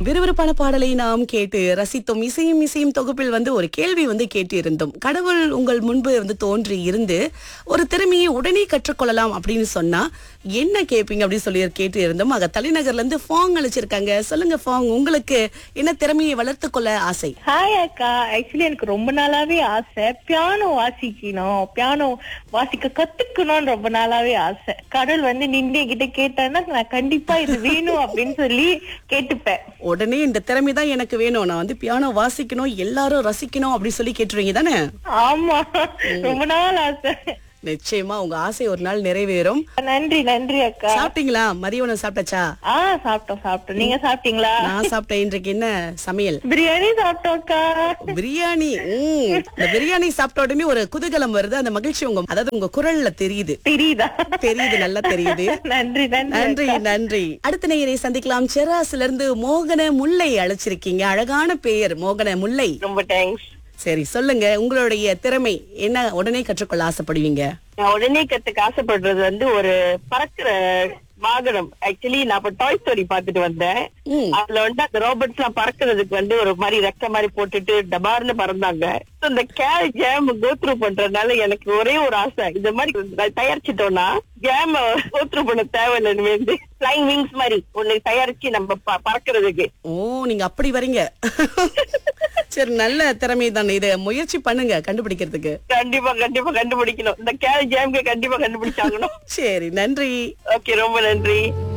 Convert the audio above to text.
விறுவிறுப்பான பாடலை நாம் கேட்டு ரசித்தோம் இசையும் இசையும் தொகுப்பில் வந்து ஒரு கேள்வி வந்து கேட்டு இருந்தோம் கடவுள் உங்கள் முன்பு வந்து தோன்றி இருந்து ஒரு திறமையை உடனே கற்றுக்கொள்ளலாம் அப்படின்னு சொன்னா என்ன கேட்பீங்க அப்படின்னு சொல்லி கேட்டு இருந்தோம் ஆக தலைநகர்ல இருந்து ஃபாங் அழைச்சிருக்காங்க சொல்லுங்க ஃபாங் உங்களுக்கு என்ன திறமையை வளர்த்து கொள்ள ஆசை ஹாய் அக்கா ஆக்சுவலி எனக்கு ரொம்ப நாளாவே ஆசை பியானோ வாசிக்கணும் பியானோ வாசிக்க கத்துக்கணும்னு ரொம்ப நாளாவே ஆசை கடவுள் வந்து நின்று என்கிட்ட கேட்டான்னா நான் கண்டிப்பா இது வேணும் அப்படின்னு சொல்லி கேட்டுப்பேன் உடனே இந்த திறமை தான் எனக்கு வேணும் நான் வந்து பியானோ வாசிக்கணும் எல்லாரும் ரசிக்கணும் அப்படி சொல்லி கேட்டுருவீங்க தானே ஆமா ரொம்ப நாள் ஆசை நிச்சயமா உங்க ஆசை ஒரு நாள் நிறைவேறும் நன்றி நன்றி அக்கா சாப்பிட்டீங்களா மதிய உணவு சாப்பிட்டாச்சா ஆ சாப்பிட்டோம் சாப்பிட்டோம் நீங்க சாப்பிட்டீங்களா நான் சாப்பிட்டேன் இன்றைக்கு என்ன சமையல் பிரியாணி சாப்பிட்டோம் அக்கா பிரியாணி ம். இந்த பிரியாணி சாப்பிட்ட உடனே ஒரு குதூகலம் வருது அந்த மகிழ்ச்சி உங்க அதாவது உங்க குரல்ல தெரியுது தெரியுதா தெரியுது நல்லா தெரியுது நன்றி நன்றி நன்றி நன்றி அடுத்த நேயரை சந்திக்கலாம் செராஸ்ல இருந்து மோகன முல்லை அழைச்சிருக்கீங்க அழகான பெயர் மோகன முல்லை ரொம்ப தேங்க்ஸ் சரி சொல்லுங்க உங்களுடைய திறமை என்ன உடனே கற்றுக்கொள்ள ஆசைப்படுவீங்க நான் உடனே கத்துக்க ஆசைப்படுறது வந்து ஒரு பறக்கிற வாகனம் ஆக்சுவலி நான் இப்ப டாய் ஸ்டோரி பாத்துட்டு வந்தேன் ம். அதுல வந்து அந்த ரோபோட்ஸ் எல்லாம் பறக்கிறதுக்கு வந்து ஒரு மாதிரி ரெக்க மாதிரி போட்டுட்டு டபார்னு பறந்தாங்க So, இந்த கேர் ஜேம் கோத்ரூ பண்றதுனால எனக்கு ஒரே ஒரு ஆசை இந்த மாதிரி தயாரிச்சிட்டோம்னா ஜேம் கோத்ரூ பண்ண தேவையில்லைன்னு வந்து ஃபிளைங் விங்ஸ் மாதிரி ஒண்ணு தயாரிச்சு நம்ம ப- பறக்கிறதுக்கு ஓ நீங்க அப்படி வரீங்க சரி நல்ல திறமை தானே இதை முயற்சி பண்ணுங்க கண்டுபிடிக்கிறதுக்கு கண்டிப்பா கண்டிப்பா கண்டுபிடிக்கணும் இந்த கேர் ஜேம்க்கு கண்டிப்பா கண்டுபிடிச்சாகணும் சரி நன்றி ஓகே ரொம்ப நன்றி